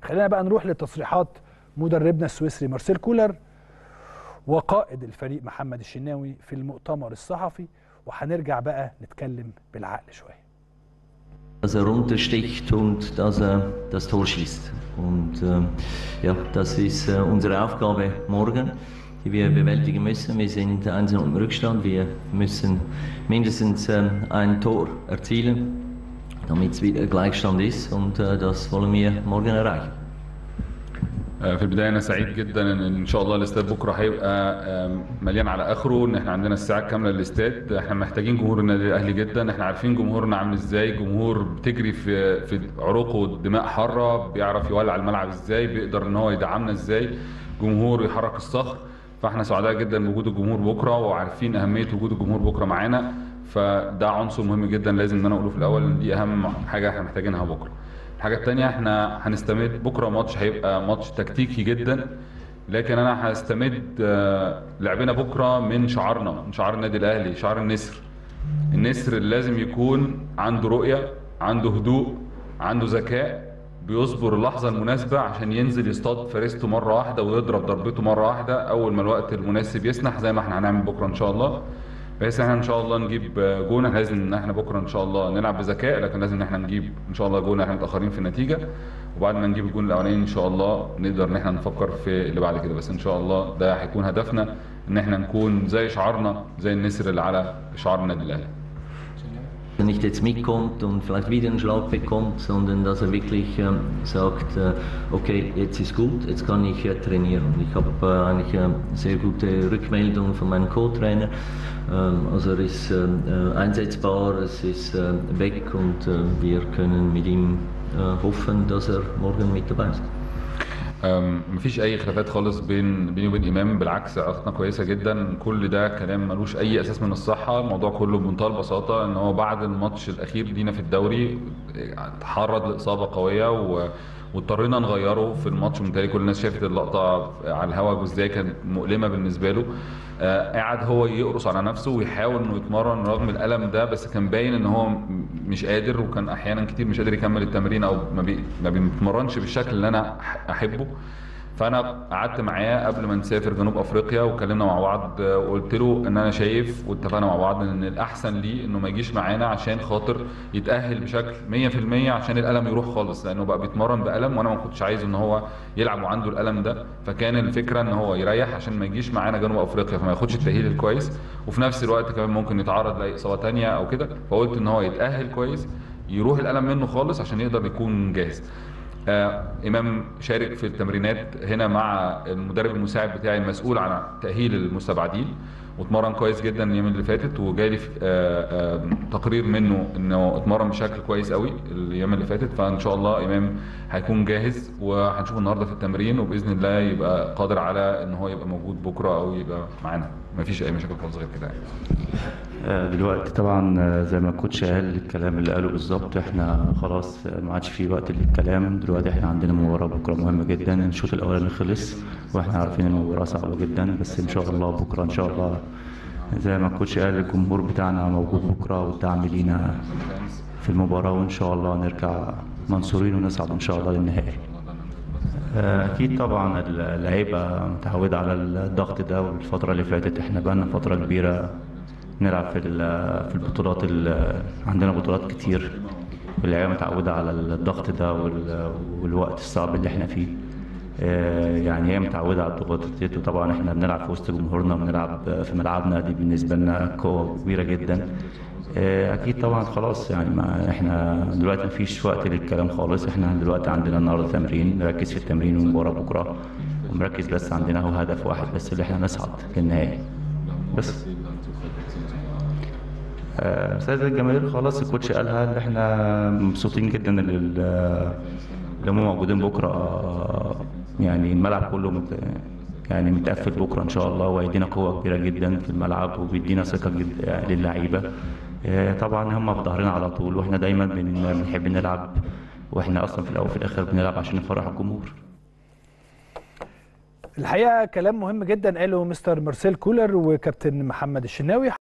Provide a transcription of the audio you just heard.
خلينا بقى نروح لتصريحات مدربنا السويسري مارسيل كولر وقائد الفريق محمد الشناوي في المؤتمر الصحفي وهنرجع بقى نتكلم بالعقل شويه dass er runtersticht und dass er das Tor schießt. Und äh, ja, das ist äh, unsere Aufgabe morgen, die wir bewältigen müssen. Wir sind 1 im Rückstand. Wir müssen mindestens äh, ein Tor erzielen, damit es wieder Gleichstand ist. Und äh, das wollen wir morgen erreichen. في البدايه انا سعيد جدا ان ان شاء الله الاستاد بكره هيبقى مليان على اخره ان احنا عندنا الساعه كامله للاستاد احنا محتاجين جمهور النادي الاهلي جدا احنا عارفين جمهورنا عامل ازاي جمهور بتجري في في عروقه دماء حاره بيعرف يولع الملعب ازاي بيقدر ان هو يدعمنا ازاي جمهور يحرك الصخر فاحنا سعداء جدا بوجود الجمهور بكره وعارفين اهميه وجود الجمهور بكره معانا فده عنصر مهم جدا لازم ان انا اقوله في الاول ان دي اهم حاجه احنا محتاجينها بكره الحاجه الثانيه احنا هنستمد بكره ماتش هيبقى ماتش تكتيكي جدا لكن انا هستمد لعبنا بكره من شعارنا من شعار النادي الاهلي شعار النسر النسر اللي لازم يكون عنده رؤيه عنده هدوء عنده ذكاء بيصبر اللحظه المناسبه عشان ينزل يصطاد فريسته مره واحده ويضرب ضربته مره واحده اول ما الوقت المناسب يسنح زي ما احنا هنعمل بكره ان شاء الله بحيث احنا ان شاء الله نجيب جون لازم ان احنا بكره ان شاء الله نلعب بذكاء لكن لازم ان احنا نجيب ان شاء الله جون احنا متاخرين في النتيجه وبعد ما نجيب الجون الاولاني ان شاء الله نقدر ان احنا نفكر في اللي بعد كده بس ان شاء الله ده هيكون هدفنا ان احنا نكون زي شعارنا زي النسر اللي على شعار النادي الاهلي nicht jetzt mitkommt und vielleicht wieder einen Schlag bekommt, sondern dass er wirklich ähm, sagt, äh, okay, jetzt ist gut, jetzt kann ich äh, trainieren. Und ich habe äh, eigentlich äh, sehr gute Rückmeldungen von meinem Co-Trainer. Ähm, also er ist äh, einsetzbar, es ist äh, weg und wir können mit ihm hoffen, dass er morgen mit dabei ist. مفيش اي خلافات خالص بين بيني وبين امام بالعكس علاقتنا كويسه جدا كل ده كلام ملوش اي اساس من الصحه الموضوع كله بمنتهى البساطه ان هو بعد الماتش الاخير لينا في الدوري تعرض لاصابه قويه و واضطرينا نغيره في الماتش ومتهيألي كل الناس شافت اللقطه على الهواء ازاي كانت مؤلمه بالنسبه له آه قاعد هو يقرص على نفسه ويحاول انه يتمرن رغم الالم ده بس كان باين ان هو مش قادر وكان احيانا كتير مش قادر يكمل التمرين او ما, بي ما بيتمرنش بالشكل اللي انا احبه فانا قعدت معاه قبل ما نسافر جنوب افريقيا واتكلمنا مع بعض وقلت له ان انا شايف واتفقنا مع بعض ان الاحسن ليه انه ما يجيش معانا عشان خاطر يتاهل بشكل 100% عشان الالم يروح خالص لانه بقى بيتمرن بالم وانا ما كنتش عايز ان هو يلعب وعنده الالم ده فكان الفكره ان هو يريح عشان ما يجيش معانا جنوب افريقيا فما ياخدش التاهيل الكويس وفي نفس الوقت كمان ممكن يتعرض لاي اصابه ثانيه او كده فقلت ان هو يتاهل كويس يروح الالم منه خالص عشان يقدر يكون جاهز آه امام شارك في التمرينات هنا مع المدرب المساعد بتاعي المسؤول عن تاهيل المستبعدين واتمرن كويس جدا الايام اللي فاتت وجالي آه آه تقرير منه انه اتمرن بشكل كويس قوي الايام اللي فاتت فان شاء الله امام هيكون جاهز وهنشوفه النهارده في التمرين وباذن الله يبقى قادر على ان هو يبقى موجود بكره او يبقى معانا مفيش اي مشاكل خالص غير كده يعني. دلوقتي طبعا زي ما الكوتش قال الكلام اللي قاله بالظبط احنا خلاص ما عادش في وقت للكلام دلوقتي احنا عندنا مباراه بكره مهمه جدا الشوط الاولاني خلص واحنا عارفين المباراه صعبه جدا بس ان شاء الله بكره ان شاء الله زي ما الكوتش قال الجمهور بتاعنا موجود بكره والدعم لينا في المباراه وان شاء الله نرجع منصورين ونصعد ان شاء الله للنهائي اكيد طبعا اللعيبه متعوده على الضغط ده والفتره اللي فاتت احنا بقالنا فتره كبيره نلعب في في البطولات عندنا بطولات كتير واللعيبه متعوده على الضغط ده والوقت الصعب اللي احنا فيه يعني هي متعوده على الضغوطات دي وطبعا احنا بنلعب في وسط جمهورنا وبنلعب في ملعبنا دي بالنسبه لنا قوه كبيره جدا اكيد طبعا خلاص يعني ما احنا دلوقتي مفيش وقت للكلام خالص احنا دلوقتي عندنا النهارده تمرين نركز في التمرين والمباراه بكره ومركز بس عندنا هو هدف واحد بس اللي احنا نصعد للنهائي بس سيد الجماهير خلاص الكوتش قالها ان احنا مبسوطين جدا اللي هم موجودين بكره يعني الملعب كله مت يعني متقفل بكره ان شاء الله وهيدينا قوه كبيره جدا في الملعب وبيدينا ثقه جدا للعيبه طبعا هم في ظهرنا على طول واحنا دايما بنحب نلعب واحنا اصلا في الاول وفي الاخر بنلعب عشان نفرح الجمهور الحقيقه كلام مهم جدا قاله مستر مارسيل كولر وكابتن محمد الشناوي